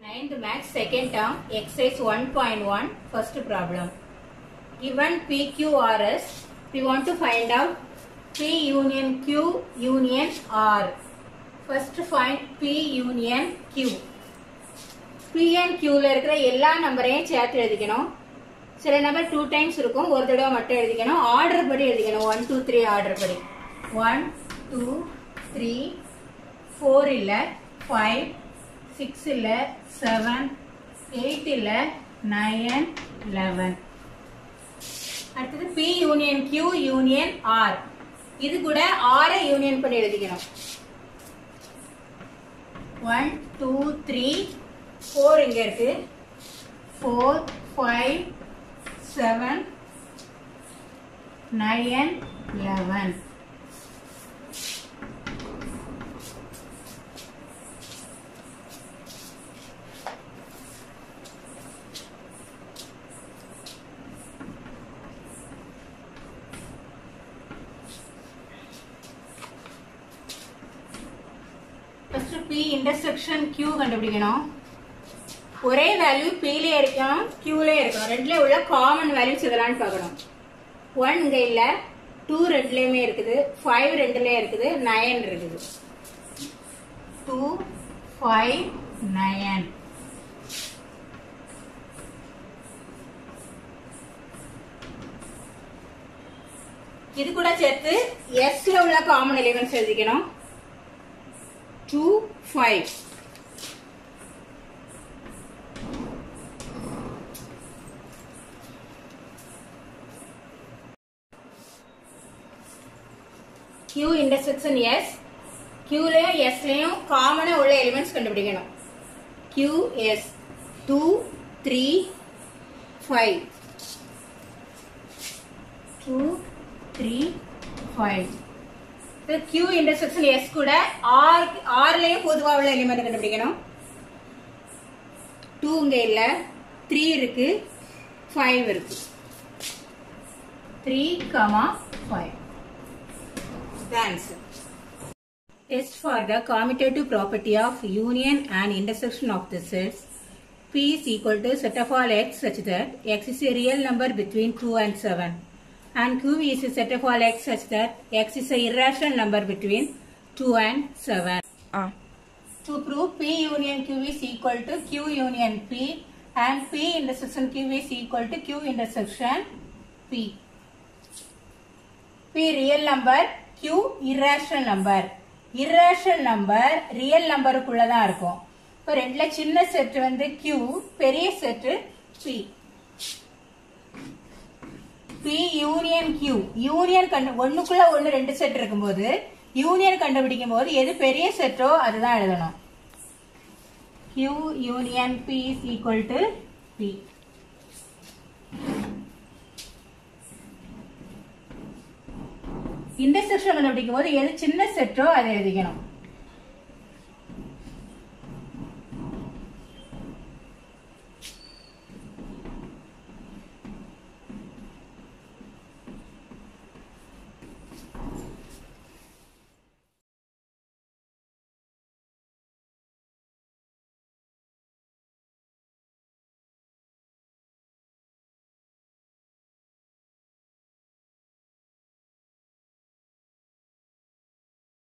Ninth max second term exercise 1.1 first problem. Given PQRS, we want to find out P union Q union R. First find P union Q. P and Qல இருக்கிற எல்லா நம்பரையும் சேர்த்து எழுதிக்கணும் சில number two times இருக்கும் ஒரு தடவை மட்டும் எழுதிக்கணும் ஆர்டர் படி எழுதிக்கணும் ஒன் டூ த்ரீ ஆர்டர் படி ஒன் டூ த்ரீ ஃபோர் இல்லை ஃபைவ் சிக்ஸ் இல்லை செவன் எயிட் இல்லை நயன் லெவன் அடுத்தது P union Q union R இது கூட ஆரை யூனியன் பண்ணி எழுதிக்கணும் ஒன் டூ த்ரீ ஃபோர் இங்க இருக்கு four five seven nine eleven first P intersection Q கண்டுபிடிக்கணும் ஒரே வேல்யூ பிலே இருக்கணும் கியூலே இருக்கணும் ரெண்டுல உள்ள காமன் வேல்யூஸ் இதெல்லாம் பார்க்கணும் ஒன் இங்க இல்ல டூ ரெண்டுலயுமே இருக்குது ஃபைவ் ரெண்டுலயும் இருக்குது நயன் இருக்குது டூ ஃபைவ் நயன் இது கூட சேர்த்து எஸ்ல உள்ள காமன் எலிமெண்ட்ஸ் எழுதிக்கணும் two five Q intersection S Qலயும் Sலயும் காமனா உள்ள எலிமெண்ட்ஸ் கண்டுபிடிக்கணும் Q S 2 3 5 2 3 5 இப்போ Q intersection S கூட R Rலயும் பொதுவா உள்ள எலிமெண்ட் கண்டுபிடிக்கணும் 2 இங்க இல்ல 3 இருக்கு 5 இருக்கு 3, 5 the answer. Test for the commutative property of union and intersection of the sets. P is equal to set of all x such that x is a real number between 2 and 7 and q is a set of all x such that x is a irrational number between 2 and 7. Ah To prove P union Q is equal to Q union P and P intersection Q is equal to Q intersection P. P real number, Q irrational number. irrational number real நம்பருக்குள்ள தான் இருக்கும் இப்போ ரெண்டுல சின்ன set வந்து Q பெரிய set P. P union Q union கண்டு ஒண்ணுக்குள்ள ஒண்ணு ரெண்டு செட் இருக்கும்போது யூனியன் கண்டுபிடிக்கும் போது எது பெரிய செட்டோ அதுதான் எழுதணும் Q union P is equal to P. Intersection கண்டுபிடிக்கும் போது எது சின்ன செட்டோ அதை எழுதிக்கணும்